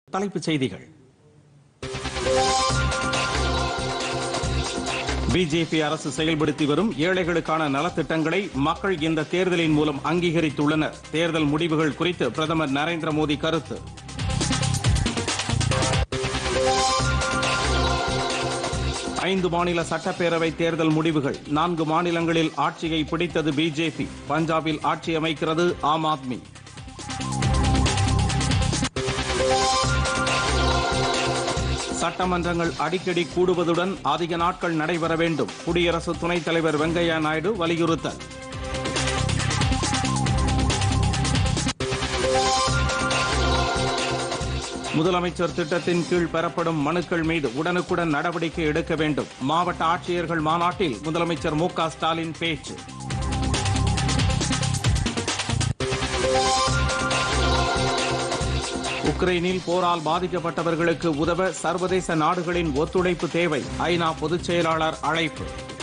தலைப்புச் செய்திகள் பிஜேபி அரசு செயல்படுத்தி வரும் ஏழைகளுக்கான நலத்திட்டங்களை மக்கள் இந்த தேர்தலின் மூலம் அங்கீகரித்துள்ளனர் தேர்தல் முடிவுகள் குறித்து பிரதமர் நரேந்திர மோடி கருத்து ஐந்து மாநில சட்டப்பேரவை தேர்தல் முடிவுகள் நான்கு மாநிலங்களில் ஆட்சியை பிடித்தது பிஜேபி பஞ்சாபில் ஆட்சி அமைக்கிறது ஆம் ஆத்மி சட்டமன்றங்கள் அடிக்கடி கூடுவதுடன் அதிக நாட்கள் நடைபெற வேண்டும் குடியரசு துணைத் தலைவர் வெங்கையா நாயுடு வலியுறுத்தல் முதலமைச்சர் திட்டத்தின் கீழ் பெறப்படும் மனுக்கள் மீது உடனுக்குடன் நடவடிக்கை எடுக்க வேண்டும் மாவட்ட ஆட்சியர்கள் மாநாட்டில் முதலமைச்சர் மு க ஸ்டாலின் பேச்சு உக்ரைனில் போரால் பாதிக்கப்பட்டவர்களுக்கு உதவ சர்வதேச நாடுகளின் ஒத்துழைப்பு தேவை ஐநா பொதுச் செயலாளர் அழைப்பு